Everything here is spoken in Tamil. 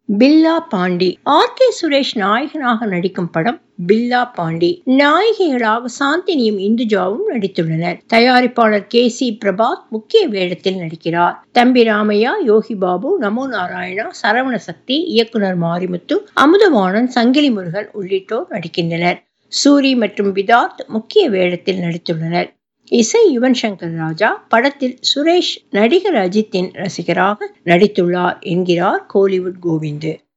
பில்லா பாண்டி ஆர் கே சுரேஷ் நாயகனாக நடிக்கும் படம் பில்லா பாண்டி நாயகிகளாக சாந்தினியும் இந்துஜாவும் நடித்துள்ளனர் தயாரிப்பாளர் கே சி பிரபாத் முக்கிய வேடத்தில் நடிக்கிறார் தம்பி ராமையா யோகி பாபு நமோ நாராயணா சரவண சக்தி இயக்குனர் மாரிமுத்து அமுதவாணன் சங்கிலி முருகன் உள்ளிட்டோர் நடிக்கின்றனர் சூரி மற்றும் விதார்த் முக்கிய வேடத்தில் நடித்துள்ளனர் இசை யுவன் சங்கர் ராஜா படத்தில் சுரேஷ் நடிகர் அஜித்தின் ரசிகராக நடித்துள்ளார் என்கிறார் கோலிவுட் கோவிந்து